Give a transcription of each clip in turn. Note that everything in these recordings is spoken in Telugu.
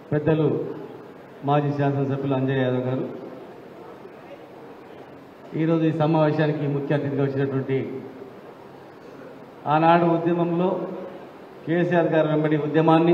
పెద్దలు మాజీ శాసనసభ్యులు అంజయ్ యాదవ్ గారు ఈరోజు ఈ సమావేశానికి ముఖ్య అతిథిగా వచ్చినటువంటి ఆనాడు ఉద్యమంలో కేసీఆర్ గారు వెంబడి ఉద్యమాన్ని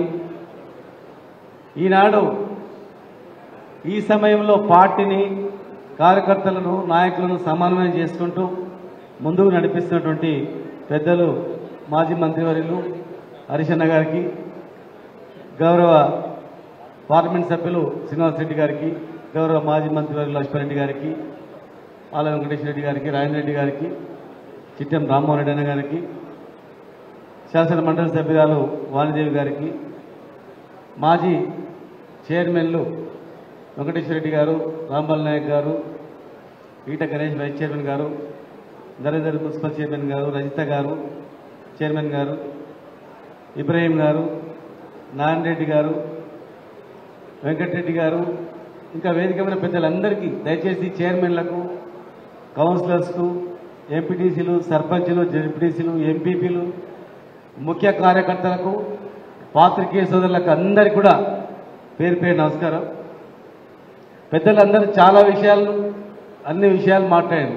ఈనాడు ఈ సమయంలో పార్టీని కార్యకర్తలను నాయకులను సమన్వయం చేసుకుంటూ ముందుకు నడిపిస్తున్నటువంటి పెద్దలు మాజీ మంత్రివర్యులు హరిశన్న గారికి గౌరవ పార్లమెంట్ సభ్యులు శ్రీనివాస్ రెడ్డి గారికి గౌరవ మాజీ మంత్రివర్యులు లక్ష్మణరెడ్డి గారికి ఆల వెంకటేశ్వర రెడ్డి గారికి రాజేంద్ర రెడ్డి గారికి చిట్టెం రామ్మోహన్ రెడ్డి అన్న గారికి శాసన మండలి సభ్యురాలు వాణిదేవి గారికి మాజీ చైర్మన్లు వెంకటేశ్వర రెడ్డి గారు రాంబాల్ నాయక్ గారు ఈట గణేష్ వైస్ చైర్మన్ గారు ధరేందర్ మున్సిపల్ చైర్మన్ గారు రజిత గారు చైర్మన్ గారు ఇబ్రాహీం గారు నారాయణ రెడ్డి గారు వెంకటరెడ్డి గారు ఇంకా వేదికమైన పెద్దలందరికీ దయచేసి చైర్మన్లకు కౌన్సిలర్స్కు ఎంపీటీసీలు సర్పంచులు జెడ్పీటీసీలు ఎంపీపీలు ముఖ్య కార్యకర్తలకు పాత్రికేయ సోదరులకు అందరికీ కూడా పేరు పేరు నమస్కారం పెద్దలందరూ చాలా విషయాలు అన్ని విషయాలు మాట్లాడారు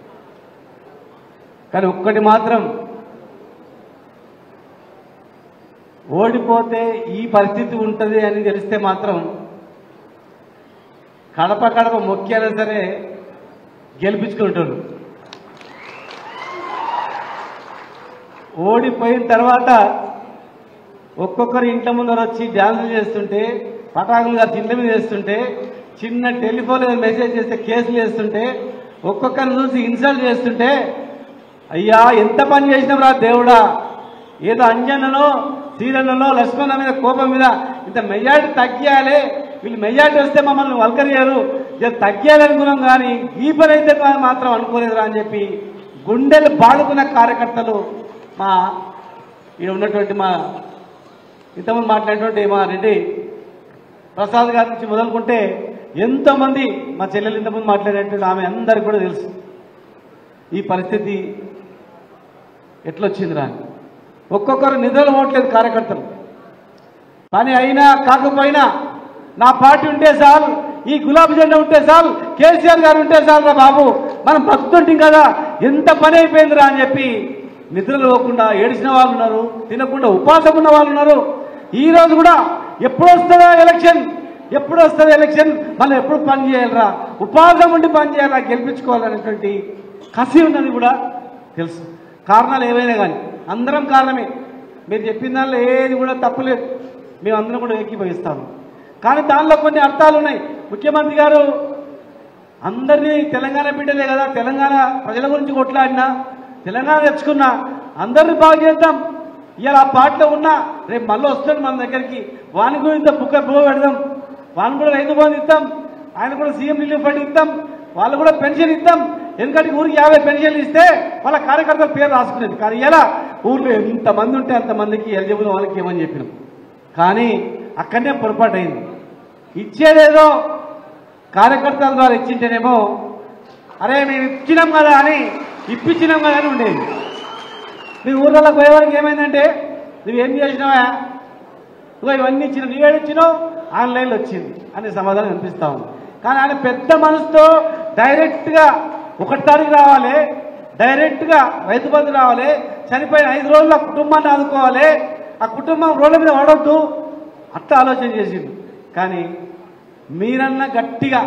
కానీ ఒక్కటి మాత్రం ఓడిపోతే ఈ పరిస్థితి ఉంటుంది అని తెలిస్తే మాత్రం కడప కడప మొక్కారైనా సరే గెలిపించుకుంటారు ఓడిపోయిన తర్వాత ఒక్కొక్కరు ఇంట్ల ముందర వచ్చి డ్యాన్సులు చేస్తుంటే పటాకులు గారు ఇంట్ల మీద వేస్తుంటే చిన్న టెలిఫోన్ మీద మెసేజ్ చేస్తే కేసులు వేస్తుంటే ఒక్కొక్కరిని చూసి ఇన్సల్ట్ చేస్తుంటే అయ్యా ఎంత పని చేసినాం రా దేవుడా ఏదో అంజనలో సీరలలో లక్ష్మణ మీద కోపం మీద ఇంత మెజార్టీ తగ్గియాలి వీళ్ళు మెజార్టీ వస్తే మమ్మల్ని వల్కరియారు జర తగ్గియాలి అనుకున్నాం కానీ ఈ పని అయితే మాత్రం అనుకోలేదురా అని చెప్పి గుండెలు బాడుకున్న కార్యకర్తలు మా ఇక్కడ ఉన్నటువంటి మా ఇంతకుముందు మాట్లాడినటువంటి మా రెడ్డి ప్రసాద్ గారి నుంచి మొదలుకుంటే ఎంతోమంది మా చెల్లెలు ఇంతకుముందు మాట్లాడేటువంటి ఆమె అందరికి కూడా తెలుసు ఈ పరిస్థితి ఎట్లొచ్చిందిరా అని ఒక్కొక్కరు నిద్రలు పోవట్లేదు కార్యకర్తలు పని అయినా కాకపోయినా నా పార్టీ ఉంటే చాలు ఈ గులాబీ జెండా ఉంటే చాలు కేసీఆర్ గారు ఉంటే చాలు రా బాబు మనం బతుకుంటాం కదా ఎంత పని అయిపోయిందిరా అని చెప్పి నిద్రలు పోకుండా ఏడిచిన వాళ్ళు ఉన్నారు తినకుండా ఉపాసం ఉన్న వాళ్ళు ఉన్నారు ఈ రోజు కూడా ఎప్పుడు వస్తుందా ఎలక్షన్ ఎప్పుడు వస్తుంది ఎలక్షన్ మనం ఎప్పుడు పని చేయాలరా ఉపాసం ఉండి పని చేయాలా గెలిపించుకోవాలనేటువంటి కసి ఉన్నది కూడా తెలుసు కారణాలు ఏవైనా కానీ అందరం కారణమే మీరు చెప్పిన దానిలో ఏది కూడా తప్పులేదు మేము అందరం కూడా ఏకీభవిస్తాము కానీ దానిలో కొన్ని అర్థాలు ఉన్నాయి ముఖ్యమంత్రి గారు అందరినీ తెలంగాణ బిడ్డలే కదా తెలంగాణ ప్రజల గురించి కొట్లాడినా తెలంగాణ తెచ్చుకున్నా అందరినీ బాగు చేద్దాం ఇవాళ ఆ పార్టీలో ఉన్నా రేపు మళ్ళీ వస్తాడు మన దగ్గరికి వాని గురించి బుక్క బువ్వ పెడదాం వాని కూడా రైతు బంధు ఇస్తాం ఆయన కూడా సీఎం రిలీఫ్ ఫండ్ ఇస్తాం వాళ్ళు కూడా పెన్షన్ ఇస్తాం ఎందుకంటే ఊరికి యాభై పెన్షన్లు ఇస్తే వాళ్ళ కార్యకర్తల పేరు రాసుకునేది కానీ ఇలా ఊర్లో ఎంతమంది ఉంటే అంతమందికి ఎలిజిబుల్ వాళ్ళకి ఏమని చెప్పినాం కానీ అక్కడనే పొరపాటు అయింది ఇచ్చేదేదో కార్యకర్తల ద్వారా ఇచ్చింటేనేమో అరే మేము ఇచ్చినాం కదా అని ఇప్పించినాం కదా అని ఉండేది నీ ఊర్లలో పోయేవాడికి ఏమైందంటే నువ్వేం చేసినావా నువ్వు ఇవన్నీ ఇచ్చిన నువ్వేడు ఇచ్చినావు ఆన్లైన్లో వచ్చింది అనే సమాధానం అనిపిస్తా ఉంది కానీ ఆయన పెద్ద మనసుతో డైరెక్ట్గా ఒకటి తారీఖు రావాలి డైరెక్ట్గా రైతు బంధు రావాలి చనిపోయిన ఐదు రోజులు ఆ కుటుంబాన్ని ఆదుకోవాలి ఆ కుటుంబం రోడ్ల మీద పడవద్దు అట్లా ఆలోచన చేసింది కానీ మీరన్నా గట్టిగా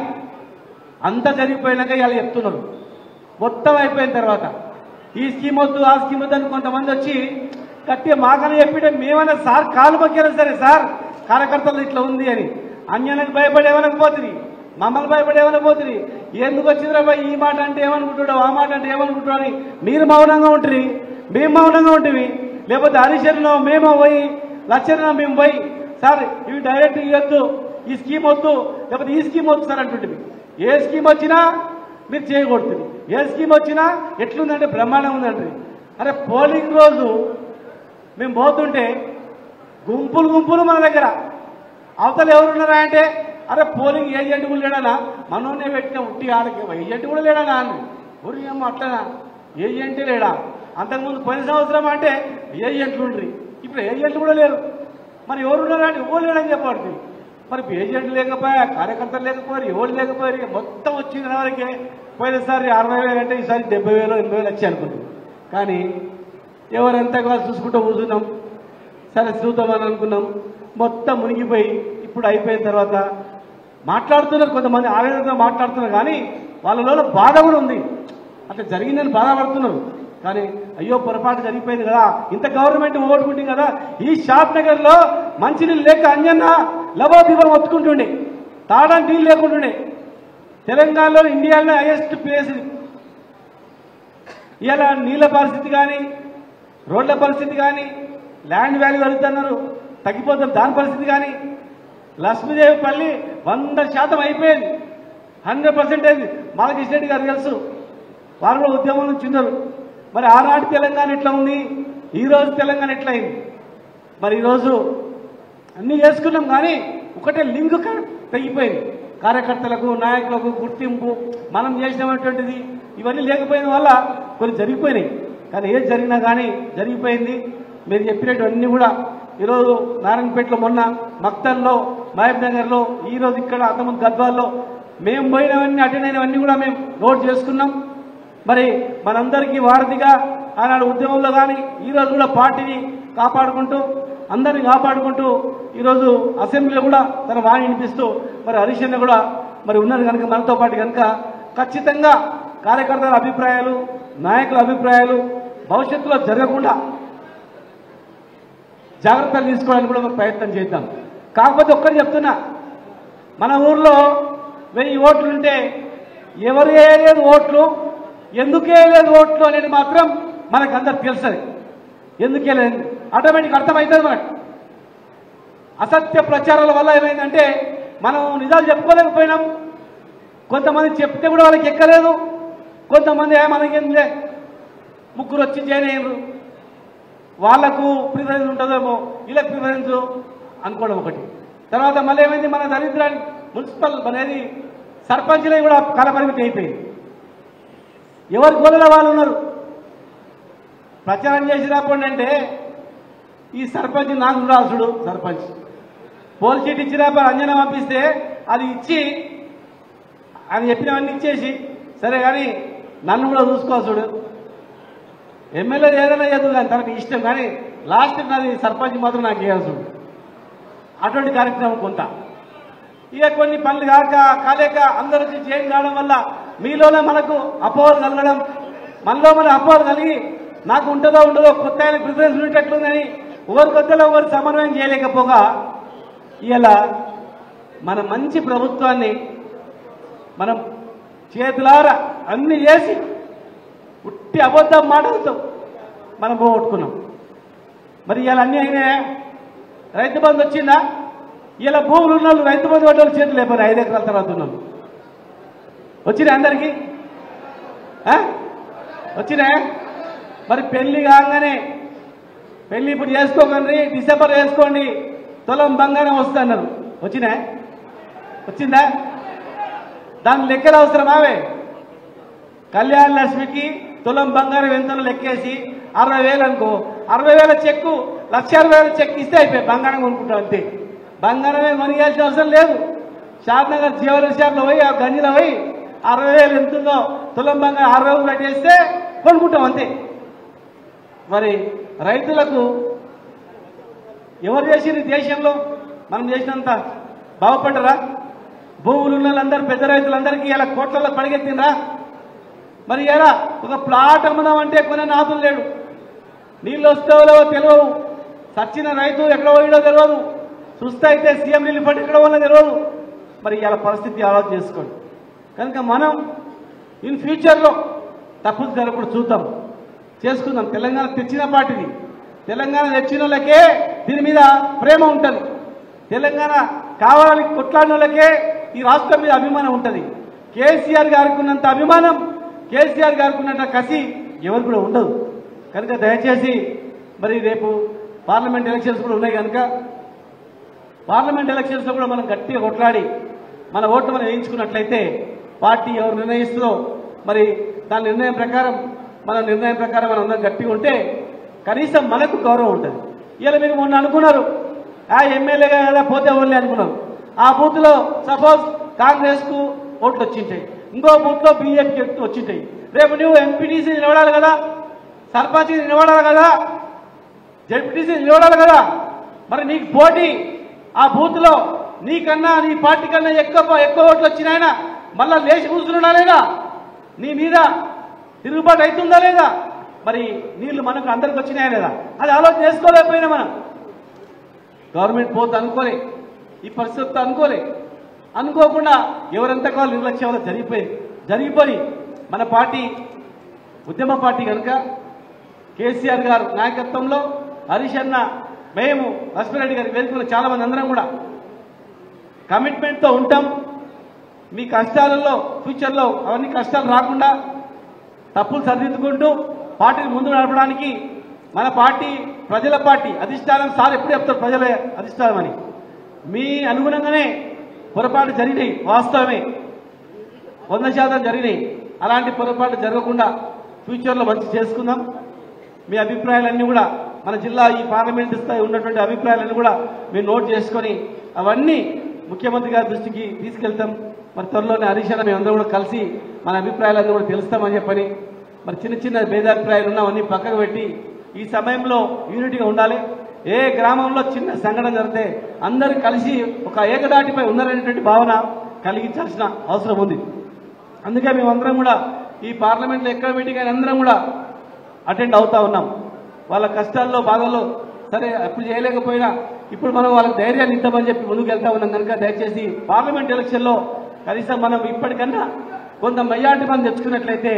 అంత జరిగిపోయినాక ఇలా చెప్తున్నారు మొత్తం అయిపోయిన తర్వాత ఈ స్కీమ్ వద్దు ఆ స్కీమ్ వద్దు అని కొంతమంది వచ్చి గట్టిగా మాకని చెప్పితే మేమన్నా సార్ కాలు మొక్కినా సరే సార్ కార్యకర్తలు ఇట్లా ఉంది అని అన్యానికి భయపడి ఏమనకపోతుంది మమ్మల్ని భయపడి ఏమనకపోతుంది ఎందుకు వచ్చిందిరా బాయ్ ఈ మాట అంటే ఏమనుకుంటున్నావు ఆ మాట అంటే ఏమనుకుంటున్నావు అని మీరు మౌనంగా ఉంటుంది మేము మౌనంగా ఉంటుంది లేకపోతే హరిశరణలో మేము పోయి లక్షణ మేము పోయి సార్ ఇవి డైరెక్ట్ ఇవ్వద్దు ఈ స్కీమ్ వద్దు లేకపోతే ఈ స్కీమ్ వద్దు సార్ అంటుంటుంది ఏ స్కీమ్ వచ్చినా మీరు చేయకూడదు ఏ స్కీమ్ వచ్చినా ఎట్లుందంటే బ్రహ్మాండం ఉందండి అరే పోలింగ్ రోజు మేము పోతుంటే గుంపులు గుంపులు మన దగ్గర అవతల ఎవరున్నారా అంటే అరే పోలింగ్ ఏజెంట్ కూడా లేడనా మనోనే పెట్టిన ఉట్టి ఆడకి ఏజెంట్ కూడా లేడనా అని ఊరి ఏమో అట్లనా ఏజెంటే లేడా అంతకుముందు పోయిన సంవత్సరం అంటే ఏజెంట్లు ఉండ్రి ఇప్పుడు ఏజెంట్లు కూడా లేరు మరి ఎవరున్నారా అంటే ఎవరు లేడని చెప్పబడుతుంది మరి ఏజెంట్ లేకపోయా కార్యకర్తలు లేకపోయారు ఎవరు లేకపోయారు ఇక మొత్తం వచ్చిన వరకే పోయినసారి అరవై వేలు అంటే ఈసారి డెబ్బై వేలు ఎనభై వేలు వచ్చాయి అనుకుంటాం కానీ ఎవరంతా కూడా చూసుకుంటూ కూర్చున్నాం సరే చూద్దామని అనుకున్నాం మొత్తం మునిగిపోయి ఇప్పుడు అయిపోయిన తర్వాత మాట్లాడుతున్నారు కొంతమంది ఆవేదనతో మాట్లాడుతున్నారు కానీ వాళ్ళలో బాధ కూడా ఉంది అట్లా జరిగిందని బాధపడుతున్నారు కానీ అయ్యో పొరపాటు జరిగిపోయింది కదా ఇంత గవర్నమెంట్ ఓటుకుంటుంది కదా ఈ షాద్ నగర్ లో మంచినీళ్ళు లేక అంజన్న లవోదీపం ఒత్తుకుంటుండే తాగడానికి నీళ్ళు లేకుంటుండే తెలంగాణలో ఇండియాలో హైయెస్ట్ ప్లేస్ ఇది ఇలా నీళ్ళ పరిస్థితి కానీ రోడ్ల పరిస్థితి కానీ ల్యాండ్ వాల్యూ పెరుగుతున్నారు తగ్గిపోతారు దాని పరిస్థితి కానీ లక్ష్మీదేవిపల్లి వంద శాతం అయిపోయింది హండ్రెడ్ పర్సెంటేజ్ మాలకృష్ణ రెడ్డి గారు తెలుసు వారు కూడా ఉద్యమం నుంచి ఉన్నారు మరి ఆనాటి తెలంగాణ ఎట్లా ఉంది ఈ రోజు తెలంగాణ ఎట్లా అయింది మరి ఈరోజు అన్నీ చేసుకున్నాం కానీ ఒకటే లింక్ క- తెగిపోయింది కార్యకర్తలకు నాయకులకు గుర్తింపు మనం చేసినటువంటిది ఇవన్నీ లేకపోయిన వల్ల కొన్ని జరిగిపోయినాయి కానీ ఏది జరిగినా కానీ జరిగిపోయింది మీరు చెప్పినటువన్నీ కూడా ఈరోజు నారాయణపేటలో మొన్న మక్తల్లో మహబ్ నగర్లో ఈరోజు ఇక్కడ అంతకుముందు గద్వాల్లో మేము పోయినవన్నీ అటెండ్ అయినవన్నీ కూడా మేము నోట్ చేసుకున్నాం మరి మనందరికీ వారధిగా ఆనాడు ఉద్యమంలో కానీ ఈరోజు కూడా పార్టీని కాపాడుకుంటూ అందరిని కాపాడుకుంటూ ఈరోజు అసెంబ్లీలో కూడా తన వాణి వినిపిస్తూ మరి హరీష్ అన్న కూడా మరి ఉన్నది కనుక మనతో పాటు కనుక ఖచ్చితంగా కార్యకర్తల అభిప్రాయాలు నాయకుల అభిప్రాయాలు భవిష్యత్తులో జరగకుండా జాగ్రత్తలు తీసుకోవడానికి కూడా మనం ప్రయత్నం చేద్దాం కాకపోతే ఒక్కటి చెప్తున్నా మన ఊర్లో వెయ్యి ఓట్లుంటే ఎవరు వేయలేదు ఓట్లు ఎందుకు వేయలేదు ఓట్లు అనేది మాత్రం మనకు అందరికి తెలుస్తుంది ఎందుకు వేయలేదు ఆటోమేటిక్ అర్థమవుతుంది మనకు అసత్య ప్రచారాల వల్ల ఏమైందంటే మనం నిజాలు చెప్పుకోలేకపోయినాం కొంతమంది చెప్తే కూడా వాళ్ళకి ఎక్కలేదు కొంతమంది "ఏ, మనకేంలే ముగ్గురు వచ్చి జాయిన్ అయ్యారు వాళ్లకు ప్రిఫరెన్స్ ఉంటుందేమో వీళ్ళకి ప్రిఫరెన్స్ అనుకోవడం ఒకటి తర్వాత మళ్ళీ ఏమైంది మన దరిద్రాన్ని మున్సిపల్ అనేది సర్పంచ్లే కూడా కాలపరిమితి అయిపోయింది ఎవరు గోలలో వాళ్ళు ఉన్నారు ప్రచారం చేసినప్పుడు అంటే ఈ సర్పంచ్ నాకు రాసుడు సర్పంచ్ పోల్ షీట్ ఇచ్చినప్పుడు అంజన పంపిస్తే అది ఇచ్చి ఆయన చెప్పినవన్నీ ఇచ్చేసి సరే కానీ నన్ను కూడా చూసుకోవాలి చూడు ఎమ్మెల్యే ఏదైనా చేద్దు కానీ తనకు ఇష్టం కానీ లాస్ట్ నాది సర్పంచ్ మాత్రం నాకు చేయాల్సి ఉంది అటువంటి కార్యక్రమం కొంత ఇక కొన్ని పనులు కాక కాలేక అందరూ వచ్చి చేంజ్ కావడం వల్ల మీలోనే మనకు అపోహలు కలగడం మనలో మన అపోహలు కలిగి నాకు ఉంటుందో ఉండదో కొత్త ఆయన ప్రిఫరెన్స్ ఉండేటట్లుందని ఒకరి కొత్తలో ఒకరు సమన్వయం చేయలేకపోగా ఇలా మన మంచి ప్రభుత్వాన్ని మనం చేతులారా అన్ని చేసి ఉట్టి అబద్ధం మాటలతో మనం పోగొట్టుకున్నాం మరి ఇలా అన్నీ అయినాయా రైతు బంధు వచ్చిందా ఇలా భూములు ఉన్న వాళ్ళు రైతు బంధు పడ్డ వాళ్ళు చేతులు లేపారు ఐదు ఎకరాల తర్వాత ఉన్నాం వచ్చినాయి అందరికీ ఆ? వచ్చినాయా మరి పెళ్లి కాగానే పెళ్లి ఇప్పుడు చేసుకోకండి డిసెంబర్ వేసుకోండి తులం బంగారం వస్తున్నారు వచ్చినాయా వచ్చిందా దాని లెక్కలు అవసరమావే కళ్యాణ లక్ష్మికి తులం బంగారం ఎంతలో లెక్కేసి అరవై వేలు అనుకో అరవై వేల చెక్కు లక్ష అరవై వేల చెక్ ఇస్తే అయిపోయి బంగారం కొనుక్కుంటాం అంతే బంగారమే కొనియాల్సిన అవసరం లేదు షాద్నగర్ జ్యువెలరీ షాప్లో పోయి ఆ గంజిలో పోయి అరవై వేలు ఎంతుందో తులం బంగారం అరవై వేలు పెట్టేస్తే కొనుక్కుంటాం అంతే మరి రైతులకు ఎవరు చేసింది దేశంలో మనం చేసినంత బాగుపడ్డరా భూములు ఉన్న వాళ్ళందరూ పెద్ద రైతులందరికీ ఇలా కోట్లలో పడిగెత్తినరా మరి ఎలా ఒక ప్లాట్ అమ్ముదామంటే కొనే నాదులు లేడు నీళ్ళు వస్తావో లేవో తెలియవు సచ్చిన రైతు ఎక్కడ పోయిడో తెలియదు చూస్తే అయితే సీఎం నీళ్ళు పట్టి ఎక్కడ పోయినా తెలియదు మరి ఇలా పరిస్థితి ఆలోచన చేసుకోండి కనుక మనం ఇన్ ఫ్యూచర్లో తప్పులు జరగకుండా చూద్దాం చేసుకుందాం తెలంగాణ తెచ్చిన పార్టీని తెలంగాణ తెచ్చిన వాళ్ళకే దీని మీద ప్రేమ ఉంటుంది తెలంగాణ కావాలని కొట్లాడిన వాళ్ళకే ఈ రాష్ట్రం మీద అభిమానం ఉంటుంది కేసీఆర్ గారికి ఉన్నంత అభిమానం కేసీఆర్ గారికి ఉన్నంత కసి ఎవరు కూడా ఉండదు కనుక దయచేసి మరి రేపు పార్లమెంట్ ఎలక్షన్స్ కూడా ఉన్నాయి కనుక పార్లమెంట్ ఎలక్షన్స్లో కూడా మనం గట్టిగా కొట్లాడి మన ఓట్లు మనం వేయించుకున్నట్లయితే పార్టీ ఎవరు నిర్ణయిస్తుందో మరి దాని నిర్ణయం ప్రకారం మన నిర్ణయం ప్రకారం మనం అందరం గట్టిగా ఉంటే కనీసం మనకు గౌరవం ఉంటుంది ఇలా మీరు మొన్న అనుకున్నారు ఆ ఎమ్మెల్యేగా కదా పోతే ఓన్లే అనుకున్నారు ఆ బూత్లో సపోజ్ కాంగ్రెస్కు ఓట్లు వచ్చింటాయి ఇంకో బూత్లో బీజేపీకి వచ్చింటాయి రేపు నువ్వు ఎంపీటీసీ నిలబడాలి కదా సర్పంచ్ నిలబడాలి కదా జడ్పీటీసీ నిలబడాలి కదా మరి నీకు పోటీ ఆ బూత్లో నీకన్నా నీ పార్టీ కన్నా ఎక్కువ ఎక్కువ ఓట్లు వచ్చినాయన మళ్ళా లేచి కూర్చున్నా లేదా నీ మీద తిరుగుబాటు అవుతుందా లేదా మరి నీళ్లు మనకు అందరికి వచ్చినాయా లేదా అది ఆలోచన చేసుకోలేకపోయినా మనం గవర్నమెంట్ పోతే అనుకోలే ఈ పరిస్థితి అనుకోలే అనుకోకుండా ఎవరెంత కాలం నిర్లక్ష్యం వల్ల జరిగిపోయింది జరిగిపోయి మన పార్టీ ఉద్యమ పార్టీ కనుక కేసీఆర్ గారు నాయకత్వంలో హరీష్ అన్న మేము లక్ష్మీరెడ్డి గారి వేదికలో చాలా మంది అందరం కూడా కమిట్మెంట్తో ఉంటాం మీ కష్టాలలో ఫ్యూచర్లో అవన్నీ కష్టాలు రాకుండా తప్పులు సరిదిద్దుకుంటూ పార్టీని ముందు నడపడానికి మన పార్టీ ప్రజల పార్టీ అధిష్టానం సార్ ఎప్పుడు చెప్తారు ప్రజల అధిష్టానం అని మీ అనుగుణంగానే పొరపాటు జరిగినాయి వాస్తవమే వంద శాతం జరిగినాయి అలాంటి పొరపాటు జరగకుండా ఫ్యూచర్లో మంచి చేసుకుందాం మీ అభిప్రాయాలన్నీ కూడా మన జిల్లా ఈ పార్లమెంట్ స్థాయి ఉన్నటువంటి అభిప్రాయాలన్నీ కూడా మీరు నోట్ చేసుకొని అవన్నీ ముఖ్యమంత్రి గారి దృష్టికి తీసుకెళ్తాం మరి త్వరలోనే హరీష్ అన్న మేమందరం కూడా కలిసి మన అభిప్రాయాలన్నీ కూడా తెలుస్తామని చెప్పని మరి చిన్న చిన్న భేదాభిప్రాయాలు ఉన్నవన్నీ పక్కకు పెట్టి ఈ సమయంలో యూనిటీగా ఉండాలి ఏ గ్రామంలో చిన్న సంఘటన జరిగితే అందరూ కలిసి ఒక ఏకదాటిపై ఉన్నారనేటువంటి భావన కలిగించాల్సిన అవసరం ఉంది అందుకే మేమందరం కూడా ఈ పార్లమెంట్లో ఎక్కడ మీటింగ్ అయినా అందరం కూడా అటెండ్ అవుతా ఉన్నాం వాళ్ళ కష్టాల్లో బాధల్లో సరే అప్పుడు చేయలేకపోయినా ఇప్పుడు మనం వాళ్ళకి ధైర్యాన్ని ఇద్దామని చెప్పి ముందుకు వెళ్తా ఉన్నాం కనుక దయచేసి పార్లమెంట్ ఎలక్షన్లో కనీసం మనం ఇప్పటికన్నా కొంత మెజార్టీ మనం తెచ్చుకున్నట్లయితే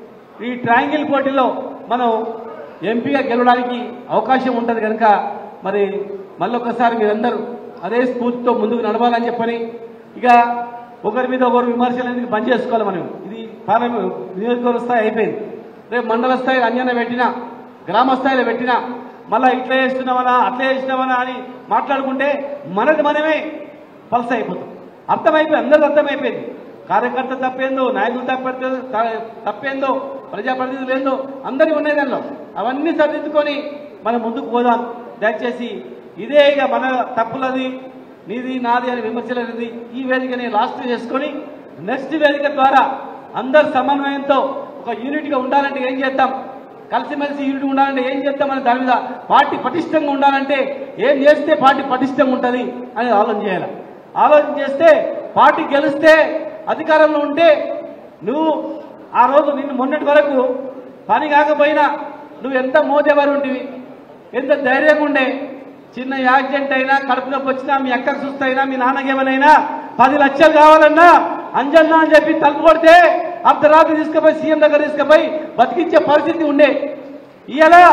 ఈ ట్రయాంగిల్ పోటీలో మనం ఎంపీగా గెలవడానికి అవకాశం ఉంటుంది కనుక మరి మళ్ళొకసారి మీరందరూ అదే స్ఫూర్తితో ముందుకు నడవాలని చెప్పని ఇక ఒకరి మీద ఒకరు విమర్శలు అనేది బంద్ చేసుకోవాలి మనం ఇది పార్లమెంట్ నియోజకవర్గ స్థాయి అయిపోయింది రేపు మండల స్థాయిలో అంజన పెట్టినా గ్రామ స్థాయిలో పెట్టినా మళ్ళా ఇట్లా చేస్తున్నామనా అట్లా చేస్తున్నామనా అని మాట్లాడుకుంటే మనది మనమే పల్స్ అయిపోతాం అర్థమైపోయింది అందరికీ అర్థమైపోయింది కార్యకర్త తప్పేందో నాయకులు తప్పేందో తప్పేందో ప్రజాప్రతినిధులు ఏందో అందరికీ ఉన్నాయి దానిలో అవన్నీ సరిదిద్దుకొని మనం ముందుకు పోదాం దయచేసి ఇదే ఇక మన తప్పులది నీది నాది అని విమర్శలు అనేది ఈ వేదికని లాస్ట్ చేసుకొని నెక్స్ట్ వేదిక ద్వారా అందరు సమన్వయంతో ఒక యూనిట్గా ఉండాలంటే ఏం చేద్దాం కలిసిమెలిసి యూనిట్ ఉండాలంటే ఏం చేద్దామని దాని మీద పార్టీ పటిష్టంగా ఉండాలంటే ఏం చేస్తే పార్టీ పటిష్టంగా ఉంటుంది అని ఆలోచన చేయాలి ఆలోచన చేస్తే పార్టీ గెలిస్తే అధికారంలో ఉంటే నువ్వు ఆ రోజు నిన్ను మొన్నటి వరకు పని కాకపోయినా నువ్వు ఎంత మోదేవారు ఉంటివి ఎంత ధైర్యంగా ఉండే చిన్న యాక్సిడెంట్ అయినా కడుపు నొప్పి వచ్చినా మీ అక్కకు చూస్తైనా మీ నాన్నకేమైనా పది లక్షలు కావాలన్నా అంజన్నా అని చెప్పి తలుపు కొడితే అర్ధరాత్రి తీసుకుపోయి సీఎం దగ్గర తీసుకుపోయి బతికించే పరిస్థితి ఉండే ఇలా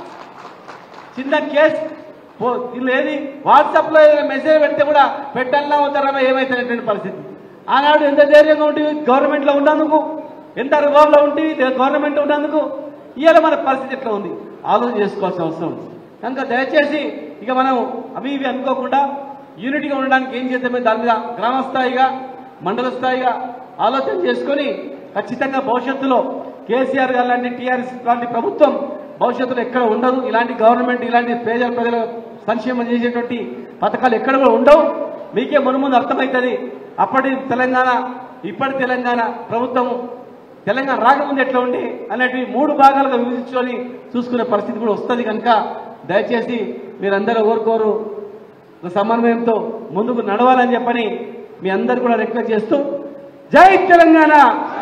చిన్న కేసు పో వీళ్ళు ఏది వాట్సాప్లో ఏదైనా మెసేజ్ పెడితే కూడా పెట్టాలన్నా వద్దారా ఏమైతున్నటువంటి పరిస్థితి ఆనాడు ఎంత ధైర్యంగా ఉంటుంది గవర్నమెంట్లో ఉన్నందుకు ఎంత అనుభవంలో ఉంటుంది గవర్నమెంట్ ఉన్నందుకు ఇవాళ మన పరిస్థితి ఎట్లా ఉంది ఆలోచన చేసుకోవాల్సిన అవసరం ఉంది కనుక దయచేసి ఇక మనం అవి ఇవి అనుకోకుండా యూనిట్గా ఉండడానికి ఏం చేద్దామే దాని మీద గ్రామ స్థాయిగా మండల స్థాయిగా ఆలోచన చేసుకొని ఖచ్చితంగా భవిష్యత్తులో కేసీఆర్ గారు లాంటి టీఆర్ఎస్ లాంటి ప్రభుత్వం భవిష్యత్తులో ఎక్కడ ఉండదు ఇలాంటి గవర్నమెంట్ ఇలాంటి పేద ప్రజల సంక్షేమం చేసేటువంటి పథకాలు ఎక్కడ కూడా ఉండవు మీకే మునుముందు అర్థమవుతుంది అప్పటి తెలంగాణ ఇప్పటి తెలంగాణ ప్రభుత్వం తెలంగాణ రాకముందు ఎట్లా ఉండే అనేటివి మూడు భాగాలుగా విభజించుకొని చూసుకునే పరిస్థితి కూడా వస్తుంది కనుక దయచేసి మీరందరూ కోరుకోరు ఒక సమన్వయంతో ముందుకు నడవాలని చెప్పని మీ అందరు కూడా రిక్వెస్ట్ చేస్తూ జై తెలంగాణ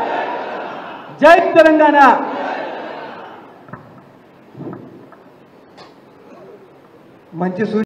జై తెలంగాణ మంచి సూచన